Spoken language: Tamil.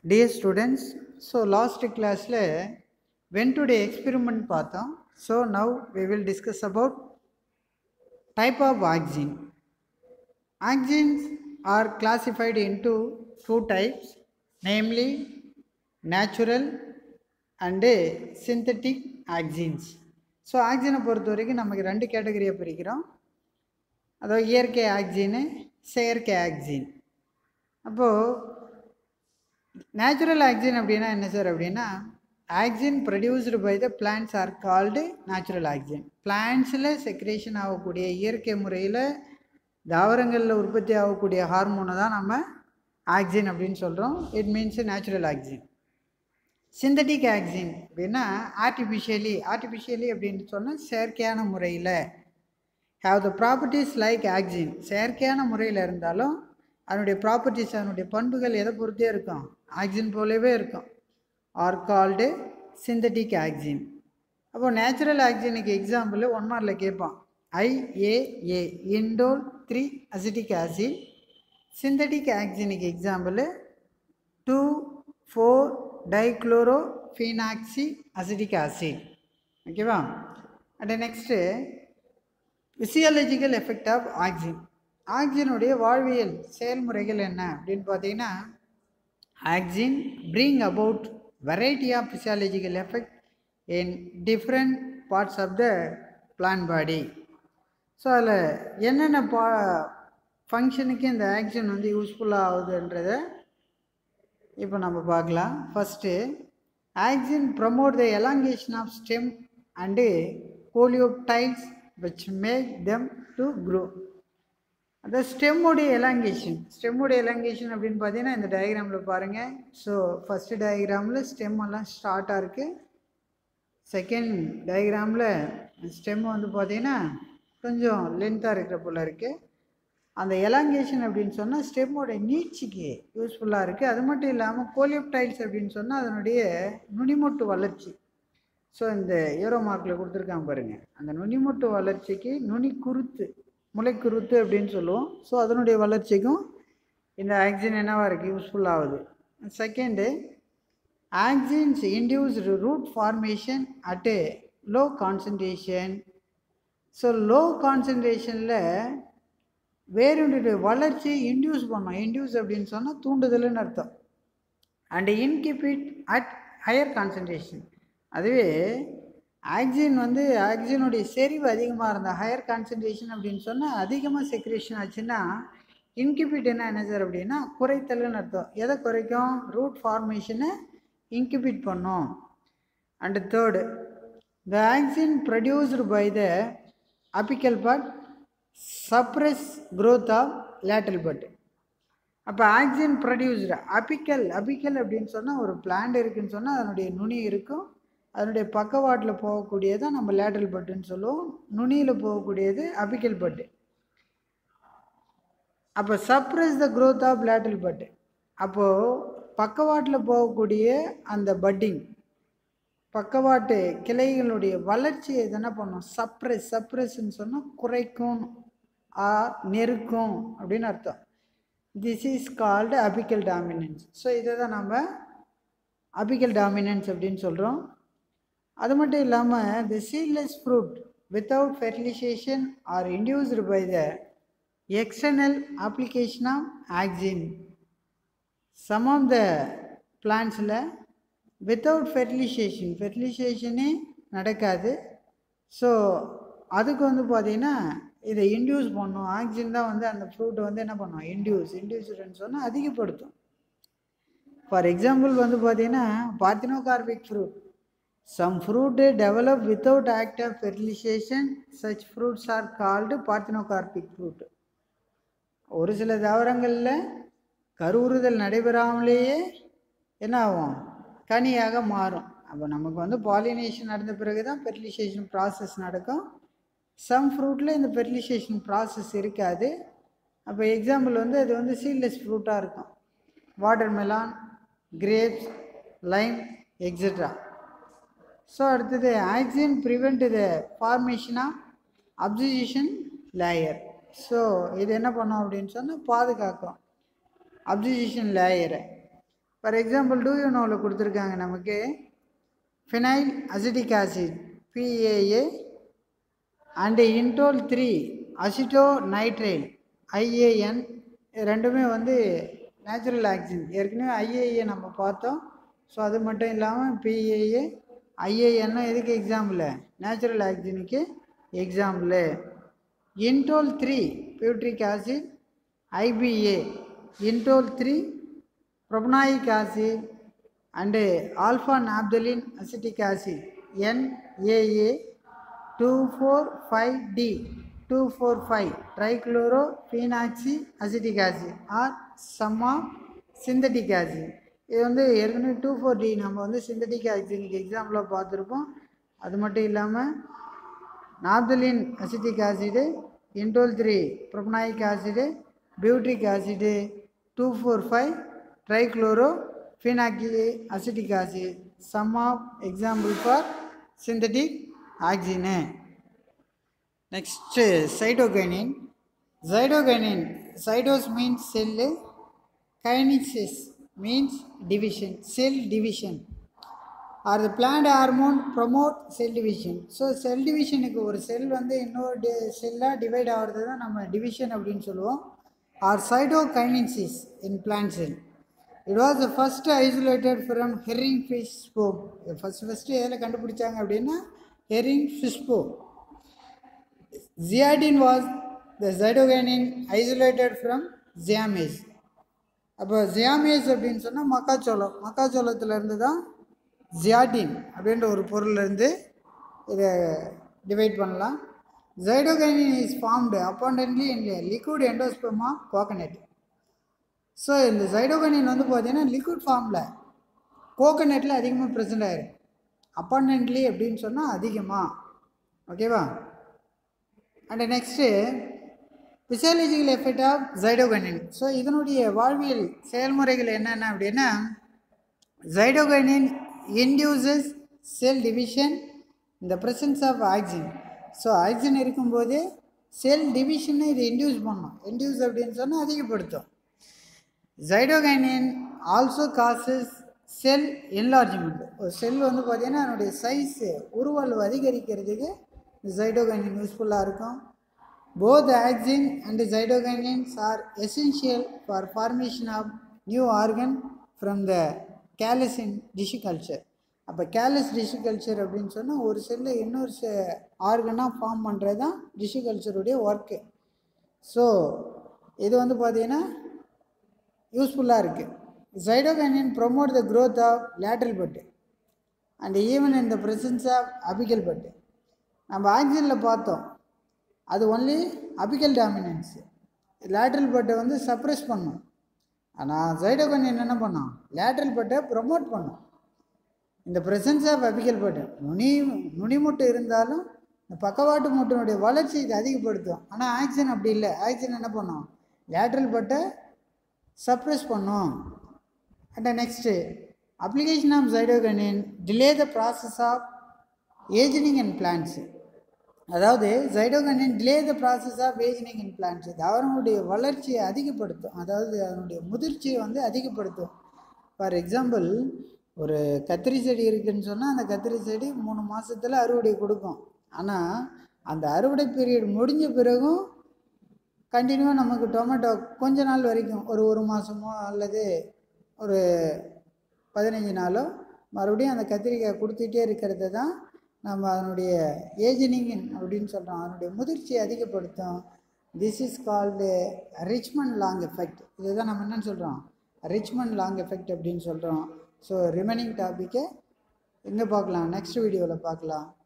டியர் ஸ்டூடெண்ட்ஸ் ஸோ லாஸ்ட் கிளாஸில் வென் டுடே எக்ஸ்பெரிமெண்ட் பார்த்தோம் so now we will discuss about type of auxin auxins are classified into two types namely natural and synthetic auxins so ஆக்சினை பொறுத்த வரைக்கும் நமக்கு ரெண்டு கேட்டகரியாக பிரிக்கிறோம் அதாவது இயற்கை ஆக்சின்னு செயற்கை ஆக்சின் அப்போது நேச்சுரல் ஆக்சின் அப்படின்னா என்ன சார் அப்படின்னா auxin produced by the plants are called natural auxin பிளான்ஸில் செக்ரேஷன் ஆகக்கூடிய இயற்கை முறையில் தாவரங்களில் உற்பத்தி ஆகக்கூடிய ஹார்மோனை தான் நம்ம ஆக்சின் அப்படின்னு சொல்கிறோம் it means natural auxin synthetic auxin அப்படின்னா ஆர்டிஃபிஷியலி ஆர்டிஃபிஷியலி அப்படின்னு சொன்னால் செயற்கையான முறையில் have the properties like auxin செயற்கையான முறையில் இருந்தாலும் அதனுடைய ப்ராப்பர்ட்டிஸ் அதனுடைய பண்புகள் எதை பொறுத்தே இருக்கும் ஆக்சின் போலவே இருக்கும் ஆர் கால்டு சிந்தட்டிக் ஆக்சின் அப்போ நேச்சுரல் ஆக்சினுக்கு எக்ஸாம்பிள் ஒன் மார்க்கில் கேட்பான் IAA indole three acetic acid synthetic ஆக்சினுக்கு example two four dichloro phenoxy acetic acid ஓகேவா and next physiological effect of auxin ஆக்சினுடைய வாழ்வியல் செயல்முறைகள் என்ன அப்படின்னு பார்த்தீங்கன்னா auxin bring about variety of physiological effect in different parts of the plant body so அதில் என்னென்ன பா ஃபங்க்ஷனுக்கு இந்த ஆக்சின் வந்து யூஸ்ஃபுல்லாக ஆகுதுன்றதை இப்போ நம்ம பார்க்கலாம் first auxin promote the elongation of stem and coleoptiles which make them to grow அந்த ஸ்டெம்முடைய எலாங்கேஷன் ஸ்டெம்முடைய எலாங்கேஷன் அப்படின்னு பார்த்தீங்கன்னா இந்த டயக்ராமில் பாருங்கள் ஸோ ஃபஸ்ட்டு டயக்ராமில் ஸ்டெம் எல்லாம் ஸ்டார்ட்டாக இருக்குது செகண்ட் டயக்ராமில் ஸ்டெம் வந்து பார்த்தீங்கன்னா கொஞ்சம் லென்த்தாக இருக்கிற போல் இருக்குது அந்த எலாங்கேஷன் அப்படின்னு சொன்னால் ஸ்டெம்மோட நீட்சிக்கு யூஸ்ஃபுல்லாக இருக்குது அது மட்டும் இல்லாமல் கோலியோப்டைல்ஸ் அப்படின்னு சொன்னால் அதனுடைய நுனிமொட்டு வளர்ச்சி ஸோ இந்த ஏரோ மார்க்கில் கொடுத்துருக்காங்க பாருங்கள் அந்த நுனிமொட்டு வளர்ச்சிக்கு நுனி குருத்து முளைக்குருத்து அப்படின்னு சொல்லுவோம் ஸோ அதனுடைய வளர்ச்சிக்கும் இந்த ஆக்சின் என்னவாக இருக்குது யூஸ்ஃபுல் ஆகுது second auxins induced root formation at a low concentration so low கான்சன்ட்ரேஷனில் வேருடைய வளர்ச்சியை இன்டியூஸ் பண்ணோம் இன்டியூஸ் அப்படின்னு சொன்னால் தூண்டுதல்னு அர்த்தம் and inhibit at higher concentration அதுவே ஆக்சிஜன் வந்து ஆக்சிஜனுடைய செறிவு அதிகமாக இருந்தால் ஹையர் கான்சன்ட்ரேஷன் அப்படின்னு சொன்னால் அதிகமாக செக்ரேஷன் ஆச்சுன்னா இன்கிபிட் என்ன என்ன சார் அப்படின்னா குறைத்தல்னு அர்த்தம் எதை குறைக்கும் ரூட் ஃபார்மேஷனை இன்கிபிட் பண்ணும் and third the auxin produced by the apical bud suppress growth of lateral bud அப்போ ஆக்சிஜன் ப்ரொடியூஸ்டு அபிக்கல் அபிக்கல் அப்படின்னு சொன்னால் ஒரு பிளான்ட் இருக்குன்னு சொன்னால் அதனுடைய நுனி இருக்கும் அதனுடைய பக்கவாட்டில் போகக்கூடியதை நம்ம லேட்டல் பட்டுன்னு சொல்லுவோம் நுனியில் போகக்கூடியது அபிக்கல் பட்டு அப்போ suppress the growth of lateral bud அப்போது பக்கவாட்டில் போகக்கூடிய அந்த பட்டிங் பக்கவாட்டு கிளைகளுடைய வளர்ச்சியை என்ன பண்ணும் சப்ரஸ் சப்ரஸ்ன்னு சொன்னால் குறைக்கும் ஆ நெருக்கும் அப்படின்னு அர்த்தம் this is called apical dominance so இதை தான் நம்ம அபிக்கல் டாமினன்ஸ் அப்படின்னு சொல்கிறோம் அது மட்டும் இல்லாமல் the seedless fruit without fertilization are induced by the external application of auxin some of the பிளான்ஸில் வித்தவுட் ஃபெர்டிலைசேஷன் ஃபெர்டிலைசேஷனே நடக்காது ஸோ அதுக்கு வந்து பார்த்திங்கன்னா இதை இன்டியூஸ் பண்ணும் ஆக்சிஜன் தான் வந்து அந்த ஃப்ரூட்டை வந்து என்ன பண்ணும் இன்டியூஸ் இன்டியூஸ்டுன்னு சொன்னால் அதிகப்படுத்தும் ஃபார் எக்ஸாம்பிள் வந்து பார்த்தீங்கன்னா parthenocarpic fruit some fruit develop without act of fertilization such fruits are called parthenocarpic fruit ஒரு சில தாவரங்களில் கருவுறுதல் நடைபெறாமலேயே என்ன ஆகும் கனியாக மாறும் அப்போ நமக்கு வந்து பாலினேஷன் நடந்த பிறகு தான் ஃபெர்டிலைசேஷன் ப்ராசஸ் நடக்கும் சம் ஃப்ரூட்டில் இந்த ஃபெர்டிலைசேஷன் ப்ராசஸ் இருக்காது அப்போ எக்ஸாம்பிள் வந்து அது வந்து சீட்லெஸ் ஃப்ரூட்டாக இருக்கும் watermelon grapes lime etcetera so அடுத்தது oxygen prevent the formation of abscission layer so இது என்ன பண்ணோம் அப்படின்னு சொன்னால் பாதுகாக்கும் அப்சிஜேஷன் லேயரை ஃபார் எக்ஸாம்பிள் டூ யூ நோவில் கொடுத்துருக்காங்க நமக்கு phenyl acetic acid PAA and indole three acetonitrile IAN ரெண்டுமே வந்து நேச்சுரல் ஆக்சிஜன் ஏற்கனவே ஐஏஏ நம்ம பார்த்தோம் ஸோ அது மட்டும் இல்லாமல் பிஏஏ ஐஏஎன்னா எதுக்கு எக்ஸாம்பிள் நேச்சுரல் ஆக்சிஜனுக்கு example indole three butyric acid IBA indole three propanoic acid and alpha naphthalene acetic acid NAA two four five T two four five trichloro phenoxy acetic acid are சம்மா சிந்தட்டிக் ஆசிட் இது வந்து ஏற்கனவே டூ ஃபோர் டி நம்ம வந்து சிந்தட்டிக் ஆக்சிஜனுக்கு எக்ஸாம்பிளாக பார்த்துருப்போம் அது மட்டும் இல்லாமல் naphthalene acetic acid indole three propanoic acid butyric acid two four five trichloro phenoxy acetic acid some of example for synthetic oxygen next cytokinin cytokinin cytos means cell kinesis means division cell division are the plant hormone promote cell division so cell டிவிஷனுக்கு ஒரு செல் வந்து இன்னொரு டி செல்லாக டிவைட் ஆகிறது தான் நம்ம டிவிஷன் அப்படின்னு சொல்லுவோம் or cytokinesis in plant cell it was the first isolated from herring fish sperm first first எதில் கண்டுபிடிச்சாங்க அப்படின்னா herring fish sperm zeatin was the cytokinin isolated from Zea mays அப்போ ஜியாமேஸ் அப்படின்னு சொன்னால் மக்காச்சோளம் மக்காச்சோளத்துலேருந்து தான் ஜியாட்டின் அப்படின்ற ஒரு பொருள்லேருந்து இதை டிவைட் பண்ணலாம் cytokinin is formed abundantly in liquid endosperm coconut so இந்த ஜைடோகைனின் வந்து பார்த்தீங்கன்னா லிக்விட் ஃபார்மில் கோகனட்டில் அதிகமாக ப்ரெசென்ட் ஆயிரும் அப்பாண்டன்ட்லி அப்படின்னு சொன்னால் அதிகமாக ஓகேவா and next physiological effect of cytokinin so இதனுடைய வாழ்வியல் செயல்முறைகள் என்னென்ன அப்படின்னா ஜைடோகனின் இன்டியூசஸ் செல் டிவிஷன் இந்த presence of oxygen so oxygen இருக்கும்போது செல் டிவிஷனை இது இன்டியூஸ் பண்ணும் இன்டியூஸ் அப்படின்னு சொன்னால் அதிகப்படுத்தும் cytokinin also causes cell enlargement ஒரு செல் வந்து பார்த்திங்கன்னா அதனுடைய சைஸு உருவளவு அதிகரிக்கிறதுக்கு ஜைடோகைனின் யூஸ்ஃபுல்லாக இருக்கும் both auxin and cytokinins are essential for formation of new organ from the callus in tissue culture அப்போ கேலஸ் டிஷ்யூ கல்ச்சர் அப்படின்னு சொன்னால் ஒரு செல்லை இன்னொரு செ ஆர்கனாக ஃபார்ம் பண்ணுறது தான் டிஷ்யூ கல்ச்சருடைய ஒர்க்கு ஸோ இது வந்து பார்த்திங்கன்னா யூஸ்ஃபுல்லாக இருக்குது cytokinin promote the growth of lateral bud and even in the presence of apical bud நம்ம ஆக்சிஜனில் பார்த்தோம் அது ஒன்லி அபிக்கல் டாமினன்ஸ் லேட்ரல் பட்டை வந்து சப்ரெஸ் பண்ணும் ஆனால் ஜைடோகனின் என்ன பண்ணோம் லேட்ரல் பட்டை ப்ரொமோட் பண்ணும் இந்த ப்ரெசன்ஸ் ஆஃப் அபிக்கல் பட்டு நுனி நுனிமுட்டு இருந்தாலும் இந்த பக்கவாட்டு மூட்டினுடைய வளர்ச்சி இது அதிகப்படுத்தும் ஆனால் ஆக்சிஜன் அப்படி இல்லை ஆக்சிஜன் என்ன பண்ணும் லேட்ரல் பட்டை சப்ரெஸ் பண்ணும் and next application of cytokinin delay the process of ageing and plants அதாவது cytokinin delay the process of ageing in plants தாவரங்களுடைய வளர்ச்சியை அதிகப்படுத்தும் அதாவது அதனுடைய முதிர்ச்சியை வந்து அதிகப்படுத்தும் ஃபார் எக்ஸாம்பிள் ஒரு கத்திரி செடி இருக்குதுன்னு சொன்னால் அந்த கத்திரி செடி மூணு மாதத்தில் அறுவடை கொடுக்கும் ஆனால் அந்த அறுவடை பீரியட் முடிஞ்ச பிறகும் கண்டினியூவாக நமக்கு டொமேட்டோ கொஞ்ச நாள் வரைக்கும் ஒரு ஒரு மாதமோ அல்லது ஒரு பதினஞ்சு நாளோ மறுபடியும் அந்த கத்திரிக்காய் கொடுத்துட்டே இருக்கிறது தான் நம்ம அதனுடைய ஏஜினிங் அப்படின்னு சொல்கிறோம் அதனுடைய முதிர்ச்சியை அதிகப்படுத்தும் this is called Richmond Lang effect இதுதான் நம்ம என்னன்னு சொல்கிறோம் ரிச்மண்ட் லாங் எஃபெக்ட் அப்படின்னு சொல்கிறோம் ஸோ ரிமைனிங் டாப்பிக்கை எங்கே பார்க்கலாம் நெக்ஸ்ட் வீடியோவில் பார்க்கலாம்